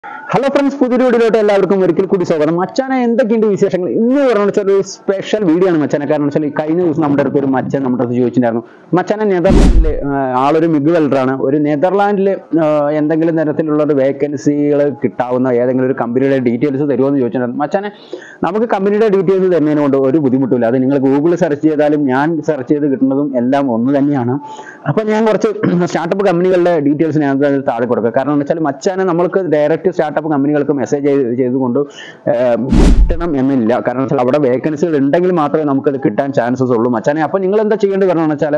hello friends പുതിയൊരു വീഡിയോയിലോട്ട് എല്ലാവർക്കും ഒരിക്കൽ കൂടി സ്വാഗതം മച്ചാനെ എന്തൊക്കെയുണ്ട് വിശേഷങ്ങൾ ഇന്ന് പറഞ്ഞ വെച്ചാൽ ഒരു സ്പെഷ്യൽ വീഡിയോ ആണ് മച്ചാനെ കാരണം വെച്ചാൽ ഈ കഴിഞ്ഞ ദിവസം നമ്മുടെ അടുത്ത് ഒരു മച്ചൻ നമ്മുടെ അടുത്ത് ചോദിച്ചിട്ടുണ്ടായിരുന്നു മച്ചാനെ നെതർലാൻഡിൽ ആളൊരു മിഗ് വെൽഡറാണ് ഒരു നെതർലാൻഡിൽ എന്തെങ്കിലും തരത്തിലുള്ള ഒരു വേക്കൻസികൾ കിട്ടാവുന്ന ഏതെങ്കിലും ഒരു കമ്പനിയുടെ ഡീറ്റെയിൽസ് തരുമോ എന്ന് ചോദിച്ചിട്ടുണ്ടായിരുന്നു മച്ചാനെ നമുക്ക് കമ്പനിയുടെ ഡീറ്റെയിൽസ് തരുന്നതിന് കൊണ്ട് ഒരു ബുദ്ധിമുട്ടില്ല അത് നിങ്ങൾ ഗൂഗിളിൽ സെർച്ച് ചെയ്താലും ഞാൻ സെർച്ച് ചെയ്ത് കിട്ടുന്നതും എല്ലാം ഒന്ന് തന്നെയാണ് അപ്പോൾ ഞാൻ കുറച്ച് സ്റ്റാർട്ടപ്പ് കമ്പനികളുടെ ഡീറ്റെയിൽസ് ഞാൻ അതിൽ താഴെ കൊടുക്കുക കാരണം എന്ന് വെച്ചാൽ മച്ചാനെ നമ്മൾക്ക് ഡയറക്റ്റ് സ്റ്റാർട്ടപ്പ് കമ്പനികൾക്ക് മെസ്സേജ് ചെയ്തുകൊണ്ട് ഏർ, കിട്ടണം എന്നില്ല കാരണം വെച്ചാൽ അവിടെ വേക്കൻസികൾ ഉണ്ടെങ്കിൽ മാത്രമേ നമുക്കത് കിട്ടാൻ ചാൻസസ് ഉള്ളൂ മച്ചാനെ അപ്പോൾ നിങ്ങൾ എന്താ ചെയ്യേണ്ടത് കാരണം വെച്ചാൽ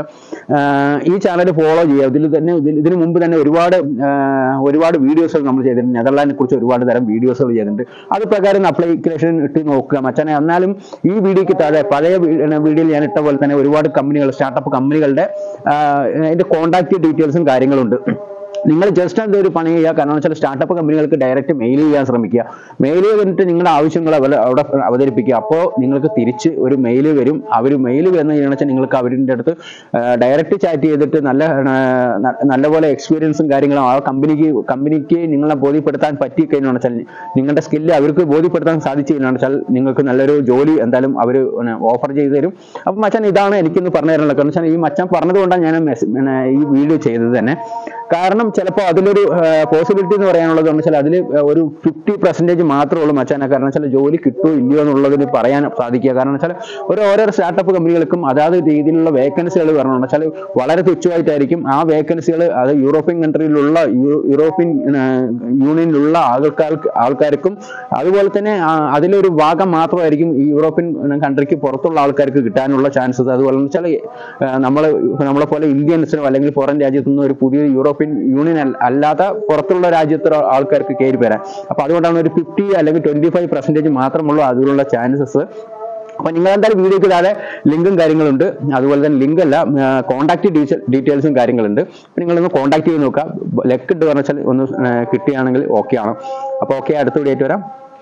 ഈ ചാനൽ ഫോളോ ചെയ്യുക ഇതിൽ തന്നെ ഇതിൽ- ഇതിന് മുമ്പ് തന്നെ ഒരുപാട് ഏർ, ഒരുപാട് വീഡിയോസുകൾ നമ്മൾ ചെയ്തിട്ടുണ്ട് നെതർലാൻഡിനെ കുറിച്ച് ഒരുപാട് തരം വീഡിയോസുകൾ ചെയ്തിട്ടുണ്ട് അത് പ്രകാരം അപ്ലിക്കേഷൻ ഇട്ട് നോക്കുക മച്ചാനെ എന്നാലും ഈ വീഡിയോക്ക് താഴെ പഴയ വീഡിയോയിൽ ഞാൻ ഇട്ട പോലെ തന്നെ ഒരുപാട് കമ്പനികൾ സ്റ്റാർട്ടപ്പ് കമ്പനികളുടെ അതിന്റെ കോൺടാക്ട് ഡീറ്റെയിൽസും കാര്യങ്ങളുണ്ട് നിങ്ങൾ ജസ്റ്റ് എന്താ ഒരു പണി ചെയ്യുക കാരണം വെച്ചാൽ സ്റ്റാർട്ടപ്പ് കമ്പനികൾക്ക് ഡയറക്റ്റ് മെയിൽ ചെയ്യാൻ ശ്രമിക്കുക മെയിൽ ചെയ്തിട്ട് നിങ്ങളുടെ ആവശ്യങ്ങൾ അവ- അവിടെ അവതരിപ്പിക്കുക അപ്പോൾ നിങ്ങൾക്ക് തിരിച്ച് ഒരു മെയിൽ വരും അവർ മെയിൽ വന്നു കഴിഞ്ഞാൽ വെച്ചാൽ നിങ്ങൾക്ക് അവരുടെ അടുത്ത് ഡയറക്റ്റ് ചാറ്റ് ചെയ്തിട്ട് നല്ല ആ, ന- നല്ലപോലെ എക്സ്പീരിയൻസും കാര്യങ്ങളും ആ കമ്പനിക്ക് കമ്പനിക്ക് നിങ്ങളെ ബോധ്യപ്പെടുത്താൻ പറ്റി കഴിഞ്ഞാൽ വെച്ചാൽ നിങ്ങളുടെ സ്കില്ല് അവർക്ക് ബോധ്യപ്പെടുത്താൻ സാധിച്ചു കഴിഞ്ഞാൽ വെച്ചാൽ നിങ്ങൾക്ക് നല്ലൊരു ജോലി എന്തായാലും അവർ ഓഫർ ചെയ്തു തരും അപ്പം മച്ചാൻ ഇതാണ് എനിക്കിന്ന് പറഞ്ഞു തരാനുള്ളത് കാരണം വെച്ചാൽ ഈ മച്ചാൻ പറഞ്ഞതുകൊണ്ടാണ് ഞാൻ മെസ്- പിന്നെ ഈ വീഡിയോ ചെയ്തത് തന്നെ കാരണം ചിലപ്പോൾ അതിലൊരു പോസിബിലിറ്റി എന്ന് പറയാനുള്ളത് എന്ന് വെച്ചാൽ അതിൽ ഒരു ഫിഫ്റ്റി പെർസെൻറ്റേജ് മാത്രമേ ഉള്ളൂ മച്ചാനെ കാരണം വെച്ചാൽ ജോലി കിട്ടുമോ ഇല്ലയോ എന്നുള്ളതിന് പറയാൻ സാധിക്കുക കാരണം വെച്ചാൽ ഒരു ഓരോ സ്റ്റാർട്ടപ്പ് കമ്പനികൾക്കും അതാത് രീതിയിലുള്ള വേക്കൻസികൾ വരണം വെച്ചാൽ വളരെ തുച്ഛമായിട്ടായിരിക്കും ആ വേക്കൻസികൾ അത് യൂറോപ്യൻ കൺട്രിയിലുള്ള യു- യൂറോപ്യൻ ഏർ, യൂണിയനിലുള്ള ആൾക്കാർക്ക് ആൾക്കാർക്കും അതുപോലെ തന്നെ ആ, അതിലൊരു ഭാഗം മാത്രമായിരിക്കും ഈ യൂറോപ്യൻ കൺട്രിക്ക് പുറത്തുള്ള ആൾക്കാർക്ക് കിട്ടാനുള്ള ചാൻസസ് അതുപോലെ എന്ന് വെച്ചാൽ നമ്മൾ നമ്മളെ പോലെ ഇന്ത്യൻസിനോ അല്ലെങ്കിൽ പുറം രാജ്യത്തു നിന്ന് ഒരു പുതിയ യൂറോപ്യൻ യൂണിയൻ അല്ല- അല്ലാത്ത പുറത്തുള്ള രാജ്യത്തുള്ള ആൾക്കാർക്ക് കയറി വരാൻ അപ്പൊ അതുകൊണ്ടാണ് ഒരു ഫിഫ്റ്റി അല്ലെങ്കിൽ ട്വന്റി ഫൈവ് പെർസെന്റേജ് മാത്രമുള്ളൂ അതിലുള്ള ചാൻസസ് അപ്പൊ നിങ്ങൾ എന്തായാലും വീഡിയോക്ക് താഴെ ലിങ്കും കാര്യങ്ങളുണ്ട് അതുപോലെ തന്നെ ലിങ്ക് അല്ല കോൺടാക്ട് ഡീറ്റെയിൽസും കാര്യങ്ങളുണ്ട് അപ്പൊ നിങ്ങളൊന്ന് കോൺടാക്ട് ചെയ്ത് നോക്കുക ലെക്ക് ഉണ്ട് പറഞ്ഞാൽ ഒന്ന് ഏർ കിട്ടുകയാണെങ്കിൽ ഓക്കെ ആണ് അപ്പൊ ഓക്കെ അടുത്ത വീഡിയോ ആയിട്ട് വരാം